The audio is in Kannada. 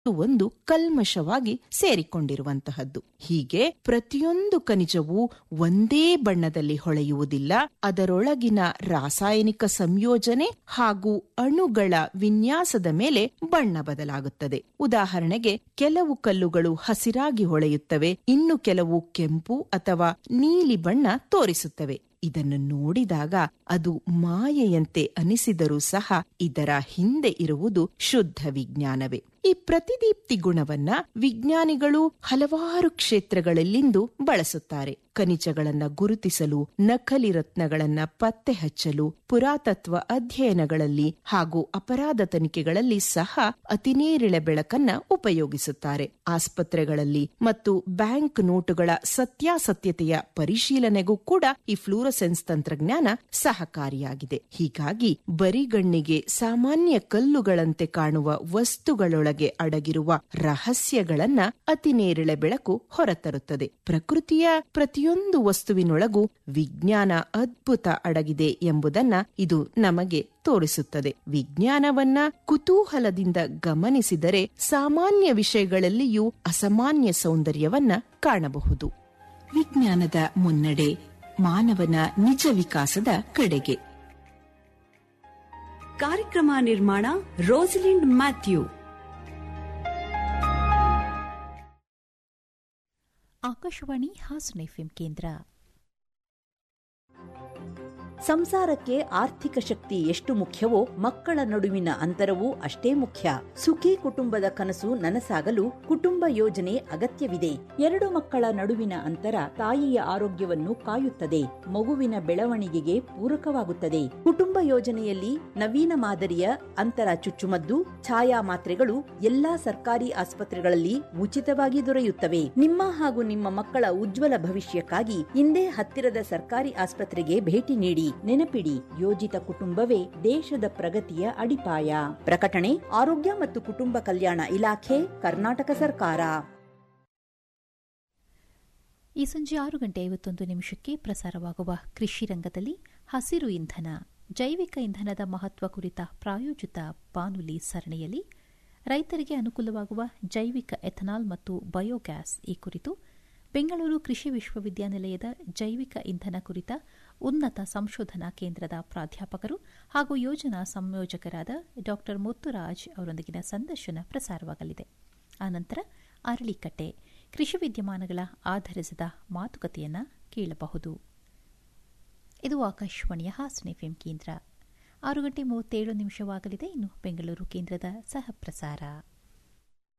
ಒಂದು ಕಲ್ಮಶವಾಗಿ ಸೇರಿಕೊಂಡಿರುವಂತಹದ್ದು ಹೀಗೆ ಪ್ರತಿಯೊಂದು ಖನಿಜವೂ ಒಂದೇ ಬಣ್ಣದಲ್ಲಿ ಹೊಳೆಯುವುದಿಲ್ಲ ಅದರೊಳಗಿನ ರಾಸಾಯನಿಕ ಸಂಯೋಜನೆ ಹಾಗೂ ಅಣುಗಳ ವಿನ್ಯಾಸದ ಮೇಲೆ ಬಣ್ಣ ಬದಲಾಗುತ್ತದೆ ಉದಾಹರಣೆಗೆ ಕೆಲವು ಕಲ್ಲುಗಳು ಹಸಿರಾಗಿ ಹೊಳೆಯುತ್ತವೆ ಇನ್ನು ಕೆಲವು ಕೆಂಪು ಅಥವಾ ನೀಲಿ ಬಣ್ಣ ತೋರಿಸುತ್ತವೆ ಇದನ್ನು ನೋಡಿದಾಗ ಅದು ಮಾಯೆಯಂತೆ ಅನಿಸಿದರೂ ಸಹ ಇದರ ಹಿಂದೆ ಇರುವುದು ಶುದ್ಧ ವಿಜ್ಞಾನವೇ ಈ ಪ್ರತಿದೀಪ್ತಿ ಗುಣವನ್ನ ವಿಜ್ಞಾನಿಗಳು ಹಲವಾರು ಕ್ಷೇತ್ರಗಳಲ್ಲಿಂದು ಬಳಸುತ್ತಾರೆ ಖನಿಜಗಳನ್ನ ಗುರುತಿಸಲು ನಕಲಿ ರತ್ನಗಳನ್ನ ಪತ್ತೆ ಹಚ್ಚಲು ಪುರಾತತ್ವ ಅಧ್ಯಯನಗಳಲ್ಲಿ ಹಾಗೂ ಅಪರಾಧ ತನಿಖೆಗಳಲ್ಲಿ ಸಹ ಅತಿನೇರಿಳೆ ಬೆಳಕನ್ನ ಉಪಯೋಗಿಸುತ್ತಾರೆ ಆಸ್ಪತ್ರೆಗಳಲ್ಲಿ ಮತ್ತು ಬ್ಯಾಂಕ್ ನೋಟುಗಳ ಸತ್ಯಾಸತ್ಯತೆಯ ಪರಿಶೀಲನೆಗೂ ಕೂಡ ಈ ಫ್ಲೂರಸೆನ್ಸ್ ತಂತ್ರಜ್ಞಾನ ಸಹಕಾರಿಯಾಗಿದೆ ಹೀಗಾಗಿ ಬರಿಗಣ್ಣಿಗೆ ಸಾಮಾನ್ಯ ಕಲ್ಲುಗಳಂತೆ ಕಾಣುವ ವಸ್ತುಗಳೊಳಗೆ ಅಡಗಿರುವ ರಹಸ್ಯಗಳನ್ನ ಅತಿನೇರಿಳೆ ಬೆಳಕು ಹೊರತರುತ್ತದೆ ಪ್ರಕೃತಿಯ ಪ್ರತಿಯೊಂದು ವಸ್ತುವಿನೊಳಗೂ ವಿಜ್ಞಾನ ಅದ್ಭುತ ಅಡಗಿದೆ ಎಂಬುದನ್ನ ಇದು ನಮಗೆ ತೋರಿಸುತ್ತದೆ ವಿಜ್ಞಾನವನ್ನ ಕುತೂಹಲದಿಂದ ಗಮನಿಸಿದರೆ ಸಾಮಾನ್ಯ ವಿಷಯಗಳಲ್ಲಿಯೂ ಅಸಾಮಾನ್ಯ ಸೌಂದರ್ಯವನ್ನ ಕಾಣಬಹುದು ವಿಜ್ಞಾನದ ಮುನ್ನಡೆ ಮಾನವನ ನಿಜ ವಿಕಾಸದ ಕಡೆಗೆ ಕಾರ್ಯಕ್ರಮ ನಿರ್ಮಾಣ Rosalind Mathew Akashvani Hassan FM ಕೇಂದ್ರ ಸಂಸಾರಕ್ಕೆ ಆರ್ಥಿಕ ಶಕ್ತಿ ಎಷ್ಟು ಮುಖ್ಯವೋ ಮಕ್ಕಳ ನಡುವಿನ ಅಂತರವೂ ಅಷ್ಟೇ ಮುಖ್ಯ ಸುಖಿ ಕುಟುಂಬದ ಕನಸು ನನಸಾಗಲು ಕುಟುಂಬ ಯೋಜನೆ ಅಗತ್ಯವಿದೆ ಎರಡು ಮಕ್ಕಳ ನಡುವಿನ ಅಂತರ ತಾಯಿಯ ಆರೋಗ್ಯವನ್ನು ಕಾಯುತ್ತದೆ ಮಗುವಿನ ಬೆಳವಣಿಗೆಗೆ ಪೂರಕವಾಗುತ್ತದೆ ಕುಟುಂಬ ಯೋಜನೆಯಲ್ಲಿ ನವೀನ ಮಾದರಿಯ ಅಂತರ ಚುಚ್ಚುಮದ್ದು ಛಾಯಾ ಮಾತ್ರೆಗಳು ಎಲ್ಲಾ ಸರ್ಕಾರಿ ಆಸ್ಪತ್ರೆಗಳಲ್ಲಿ ಉಚಿತವಾಗಿ ದೊರೆಯುತ್ತವೆ ನಿಮ್ಮ ಹಾಗೂ ನಿಮ್ಮ ಮಕ್ಕಳ ಉಜ್ವಲ ಭವಿಷ್ಯಕ್ಕಾಗಿ ಇಂದೇ ಹತ್ತಿರದ ಸರ್ಕಾರಿ ಆಸ್ಪತ್ರೆಗೆ ಭೇಟಿ ನೀಡಿ ನೆನಪಿಡಿ ಯೋಜಿತ ಕುಟುಂಬವೇ ದೇಶದ ಪ್ರಗತಿಯ ಅಡಿಪಾಯ ಪ್ರಕಟಣೆ ಆರೋಗ್ಯ ಮತ್ತು ಕುಟುಂಬ ಕಲ್ಯಾಣ ಇಲಾಖೆ ಕರ್ನಾಟಕ ಸರ್ಕಾರ ಈ ಸಂಜೆ ಆರು ಗಂಟೆ ಐವತ್ತೊಂದು ನಿಮಿಷಕ್ಕೆ ಪ್ರಸಾರವಾಗುವ ಕೃಷಿ ರಂಗದಲ್ಲಿ ಹಸಿರು ಇಂಧನ ಜೈವಿಕ ಇಂಧನದ ಮಹತ್ವ ಕುರಿತ ಪ್ರಾಯೋಜಿತ ಬಾನುಲಿ ಸರಣಿಯಲ್ಲಿ ರೈತರಿಗೆ ಅನುಕೂಲವಾಗುವ ಜೈವಿಕ ಎಥನಾಲ್ ಮತ್ತು ಬಯೋಗ್ಯಾಸ್ ಈ ಕುರಿತು ಬೆಂಗಳೂರು ಕೃಷಿ ವಿಶ್ವವಿದ್ಯಾನಿಲಯದ ಜೈವಿಕ ಇಂಧನ ಕುರಿತ ಉನ್ನತ ಸಂಶೋಧನಾ ಕೇಂದ್ರದ ಪ್ರಾಧ್ಯಾಪಕರು ಹಾಗೂ ಯೋಜನಾ ಸಂಯೋಜಕರಾದ ಡಾ ಮುತ್ತುರಾಜ್ ಅವರೊಂದಿಗಿನ ಸಂದರ್ಶನ ಪ್ರಸಾರವಾಗಲಿದೆ ಆನಂತರ ಅರಳಿಕಟ್ಟೆ ಕೃಷಿ ವಿದ್ಯಮಾನಗಳ ಆಧರಿಸಿದ ಮಾತುಕತೆಯನ್ನ ಕೇಳಬಹುದು ಇದು ಆಕಾಶವಾಣಿಯ ಹಾಸನ ಎಫ್ಎಂ ಕೇಂದ್ರ ಆರು ಗಂಟೆ ಮೂವತ್ತೇಳು ನಿಮಿಷವಾಗಲಿದೆ ಇನ್ನು ಬೆಂಗಳೂರು ಕೇಂದ್ರದ ಸಹ ಪ್ರಸಾರ